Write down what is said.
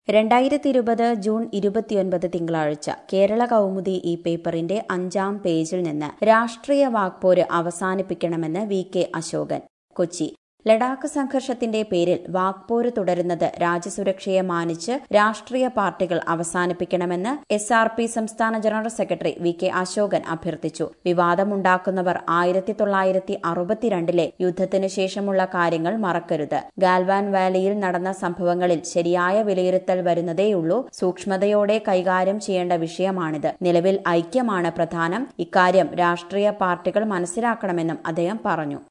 രണ്ടായിരത്തി ഇരുപത് ജൂൺ ഇരുപത്തിയൊൻപത് തിങ്കളാഴ്ച കേരള കൗമുദി ഈ പേപ്പറിന്റെ അഞ്ചാം പേജിൽ നിന്ന് രാഷ്ട്രീയ വാക്പോര് അവസാനിപ്പിക്കണമെന്ന് വി കെ അശോകൻ കൊച്ചി ലഡാക്ക് സംഘർഷത്തിന്റെ പേരിൽ വാക്പോര് തുടരുന്നത് രാജ്യസുരക്ഷയെ മാനിച്ച് രാഷ്ട്രീയ പാർട്ടികൾ അവസാനിപ്പിക്കണമെന്ന് എസ് ആർ പി സംസ്ഥാന general secretary V K Asokan അഭ്യർത്ഥിച്ചു വിവാദമുണ്ടാക്കുന്നവർ ആയിരത്തി തൊള്ളായിരത്തി അറുപത്തിരണ്ടിലെ യുദ്ധത്തിനു ശേഷമുള്ള കാര്യങ്ങൾ മറക്കരുത് ഗാൽവാൻ വാലിയിൽ നടന്ന സംഭവങ്ങളിൽ ശരിയായ വിലയിരുത്തൽ വരുന്നതേയുള്ളൂ സൂക്ഷ്മതയോടെ കൈകാര്യം ചെയ്യേണ്ട വിഷയമാണിത് നിലവിൽ ഐക്യമാണ് പ്രധാനം ഇക്കാര്യം രാഷ്ട്രീയ പാർട്ടികൾ മനസ്സിലാക്കണമെന്നും അദ്ദേഹം പറഞ്ഞു